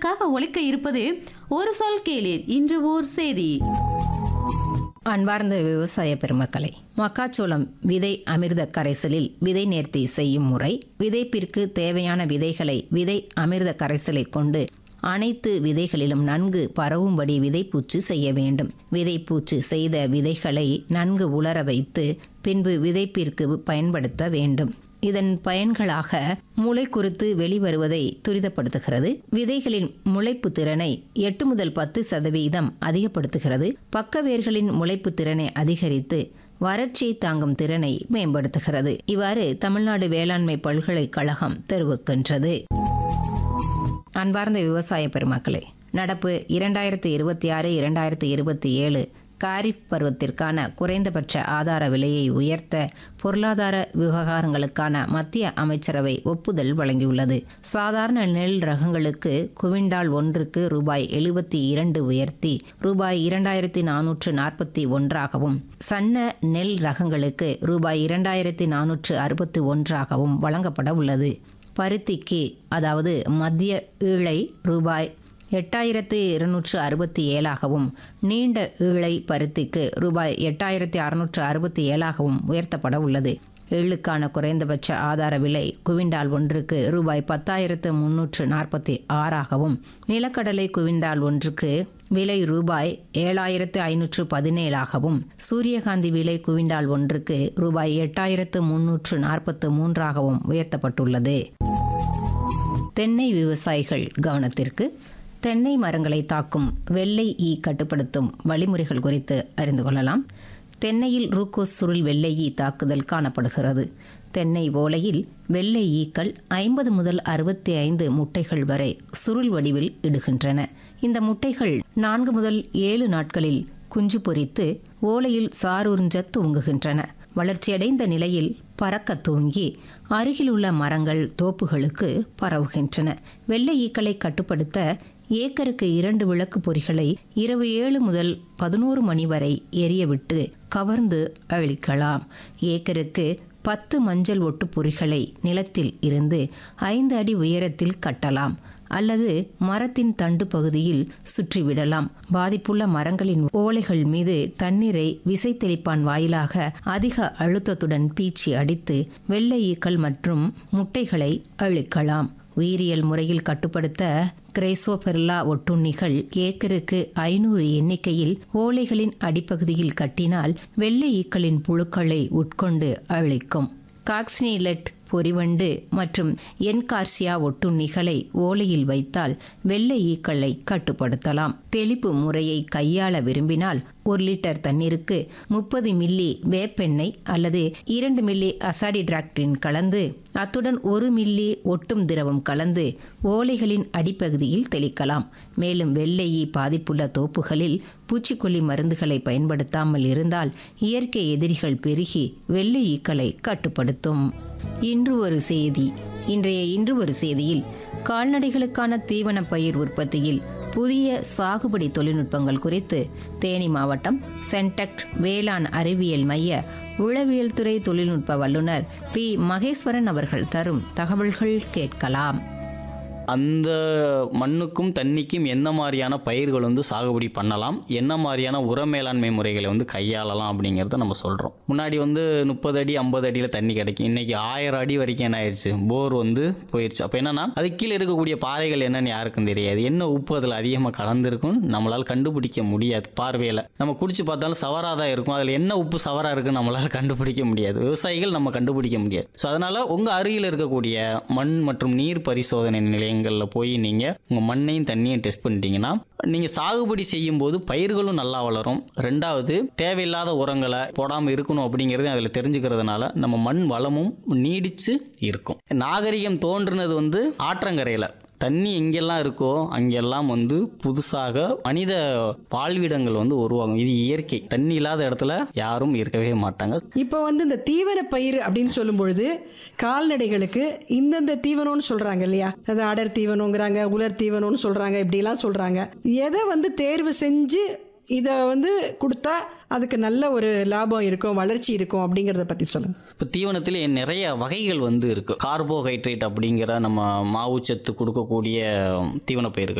உங்களுக்காக ஒலிக்க இருப்பது ஒரு சொல் கேளீர் இன்று ஓர் செய்தி அன்பார்ந்த விவசாய பெருமக்களை மக்காச்சோளம் விதை அமிர்த கரைசலில் விதை நேர்த்தி செய்யும் முறை விதைப்பிற்கு தேவையான விதைகளை விதை அமிர்த கரைசலை கொண்டு அனைத்து விதைகளிலும் நன்கு பரவும்படி விதைப்பூச்சு செய்ய வேண்டும் விதைப்பூச்சு செய்த விதைகளை நன்கு உலர வைத்து பின்பு விதைப்பிற்கு பயன்படுத்த வேண்டும் இதன் பயன்களாக முளை குறித்து வெளிவருவதை துரிதப்படுத்துகிறது விதைகளின் முளைப்பு திறனை எட்டு முதல் பத்து சதவீதம் அதிகப்படுத்துகிறது பக்கவேர்களின் முளைப்பு திறனை அதிகரித்து வறட்சியை தாங்கும் திறனை மேம்படுத்துகிறது இவ்வாறு தமிழ்நாடு வேளாண்மை பல்கலைக்கழகம் தெரிவிக்கின்றது அன்பார்ந்த விவசாய பெருமக்களே நடப்பு இரண்டாயிரத்தி இருபத்தி ஆறு இரண்டாயிரத்தி இருபத்தி ஏழு காரிஃப் பருவத்திற்கான குறைந்தபட்ச ஆதார விலையை உயர்த்த பொருளாதார விவகாரங்களுக்கான மத்திய அமைச்சரவை ஒப்புதல் வழங்கியுள்ளது சாதாரண நெல் ரகங்களுக்கு குவிண்டால் ஒன்றுக்கு ரூபாய் எழுபத்தி இரண்டு உயர்த்தி ரூபாய் இரண்டாயிரத்தி நானூற்று நாற்பத்தி ஒன்றாகவும் சன்ன நெல் ரகங்களுக்கு ரூபாய் இரண்டாயிரத்தி நானூற்று அறுபத்தி ஒன்றாகவும் வழங்கப்பட உள்ளது பருத்திக்கு அதாவது மத்திய ஈழை ரூபாய் எட்டாயிரத்து இருநூற்று அறுபத்தி ஏழாகவும் நீண்ட ஈழை பருத்திக்கு ரூபாய் எட்டாயிரத்தி அறுநூற்று அறுபத்தி ஏழாகவும் உயர்த்தப்பட உள்ளது எள்ளுக்கான குறைந்தபட்ச ஆதார விலை குவிண்டால் ஒன்றுக்கு ரூபாய் பத்தாயிரத்து முன்னூற்று நாற்பத்தி ஆறாகவும் நிலக்கடலை குவிண்டால் ஒன்றுக்கு விலை ரூபாய் ஏழாயிரத்து ஐநூற்று பதினேழாகவும் சூரியகாந்தி விலை குவிண்டால் ஒன்றுக்கு ரூபாய் எட்டாயிரத்து முன்னூற்று நாற்பத்து மூன்றாகவும் உயர்த்தப்பட்டுள்ளது தென்னை விவசாயிகள் கவனத்திற்கு தென்னை மரங்களை தாக்கும் வெள்ளை ஈ கட்டுப்படுத்தும் வழிமுறைகள் குறித்து அறிந்து கொள்ளலாம் தென்னையில் ரூக்கோஸ் சுருள் வெள்ளை ஈ தாக்குதல் காணப்படுகிறது தென்னை ஓலையில் வெள்ளை ஈக்கள் ஐம்பது முதல் அறுபத்தி ஐந்து முட்டைகள் வரை சுருள் வடிவில் இடுகின்றன இந்த முட்டைகள் நான்கு முதல் ஏழு நாட்களில் குஞ்சு பொரித்து ஓலையில் சாருறிஞ்ச தூங்குகின்றன வளர்ச்சியடைந்த நிலையில் பறக்க தூங்கி அருகிலுள்ள மரங்கள் தோப்புகளுக்கு பரவுகின்றன வெள்ளை ஈக்களை கட்டுப்படுத்த ஏக்கருக்கு இரண்டு விளக்கு பொறிகளை இரவு ஏழு முதல் பதினோரு மணி வரை எரியவிட்டு கவர்ந்து அழிக்கலாம் ஏக்கருக்கு பத்து மஞ்சள் ஒட்டு பொறிகளை நிலத்தில் இருந்து ஐந்து அடி உயரத்தில் கட்டலாம் அல்லது மரத்தின் தண்டு பகுதியில் சுற்றிவிடலாம் பாதிப்புள்ள மரங்களின் ஓலைகள் மீது தண்ணீரை விசை தெளிப்பான் வாயிலாக அதிக அழுத்தத்துடன் பீச்சி அடித்து வெள்ளை ஈக்கள் மற்றும் முட்டைகளை அழிக்கலாம் உயிரியல் முறையில் கட்டுப்படுத்த கிரைசோபெர்லா ஒட்டுண்ணிகள் ஏக்கருக்கு ஐநூறு எண்ணிக்கையில் ஓலைகளின் அடிப்பகுதியில் கட்டினால் வெள்ளை ஈக்களின் புழுக்களை உட்கொண்டு அழிக்கும் காக்ஸ்னிலெட் பொறிவண்டு மற்றும் என்கார்சியா ஒட்டுண்ணிகளை ஓலையில் வைத்தால் வெள்ளை ஈக்களை கட்டுப்படுத்தலாம் தெளிப்பு முறையை கையாள விரும்பினால் ஒரு லிட்டர் தண்ணீருக்கு முப்பது மில்லி வேப்பெண்ணெய் அல்லது இரண்டு மில்லி அசாடிட்ராக்டின் கலந்து அத்துடன் ஒரு மில்லி ஒட்டும் திரவம் கலந்து ஓலைகளின் அடிப்பகுதியில் தெளிக்கலாம் மேலும் வெள்ளை ஈ பாதிப்புள்ள தோப்புகளில் பூச்சிக்கொல்லி மருந்துகளை பயன்படுத்தாமல் இருந்தால் இயற்கை எதிரிகள் பெருகி வெள்ளை ஈக்களை கட்டுப்படுத்தும் இன்று ஒரு செய்தி இன்றைய இன்று ஒரு செய்தியில் கால்நடைகளுக்கான தீவன பயிர் உற்பத்தியில் புதிய சாகுபடி தொழில்நுட்பங்கள் குறித்து தேனி மாவட்டம் சென்டெக்ட் வேளாண் அறிவியல் மைய உளவியல் துறை தொழில்நுட்ப வல்லுநர் பி மகேஸ்வரன் அவர்கள் தரும் தகவல்கள் கேட்கலாம் அந்த மண்ணுக்கும் தண்ணிக்கும் என்ன மாதிரியான பயிர்கள் வந்து சாகுபடி பண்ணலாம் என்ன மாதிரியான உர மேலாண்மை முறைகளை வந்து கையாளலாம் அப்படிங்கிறத நம்ம சொல்கிறோம் முன்னாடி வந்து முப்பது அடி ஐம்பது அடியில் தண்ணி கிடைக்கும் இன்னைக்கு ஆயிரம் அடி வரைக்கும் என்ன ஆயிடுச்சு போர் வந்து போயிடுச்சு அப்போ என்னன்னா அது கீழே இருக்கக்கூடிய பாறைகள் என்னன்னு யாருக்கும் தெரியாது என்ன உப்பு அதில் அதிகமாக கலந்துருக்கும் நம்மளால் கண்டுபிடிக்க முடியாது பார்வையில் நம்ம குடிச்சு பார்த்தாலும் சவராக தான் இருக்கும் அதில் என்ன உப்பு சவராக இருக்குன்னு நம்மளால் கண்டுபிடிக்க முடியாது விவசாயிகள் நம்ம கண்டுபிடிக்க முடியாது ஸோ அதனால் உங்கள் அருகில் இருக்கக்கூடிய மண் மற்றும் நீர் பரிசோதனை நிலையங்களில் போய் நீங்கள் உங்கள் மண்ணையும் தண்ணியும் டெஸ்ட் பண்ணிட்டீங்கன்னா நீங்கள் சாகுபடி செய்யும் போது பயிர்களும் நல்லா வளரும் ரெண்டாவது தேவையில்லாத உரங்களை போடாமல் இருக்கணும் அப்படிங்கிறது அதில் தெரிஞ்சுக்கிறதுனால நம்ம மண் வளமும் நீடிச்சு இருக்கும் நாகரிகம் தோன்றுனது வந்து ஆற்றங்கரையில் தண்ணி எங்கெல்லாம் இருக்கோ அங்கெல்லாம் வந்து புதுசாக மனித வாழ்விடங்கள் வந்து உருவாகும் இது இயற்கை தண்ணி இல்லாத இடத்துல யாரும் இருக்கவே மாட்டாங்க இப்போ வந்து இந்த தீவன பயிர் அப்படின்னு சொல்லும் பொழுது கால்நடைகளுக்கு இந்தந்த தீவனம்னு சொல்றாங்க இல்லையா அது அடர் தீவனங்கிறாங்க உலர் தீவனம்னு சொல்றாங்க இப்படிலாம் சொல்றாங்க எதை வந்து தேர்வு செஞ்சு இதை வந்து கொடுத்தா அதுக்கு நல்ல ஒரு லாபம் இருக்கும் வளர்ச்சி இருக்கும் அப்படிங்கிறத பற்றி சொல்லுங்க இப்போ தீவனத்தில் நிறைய வகைகள் வந்து இருக்கு கார்போஹைட்ரேட் அப்படிங்கிற நம்ம மாவுச்சத்து கொடுக்கக்கூடிய தீவன பயிர்கள்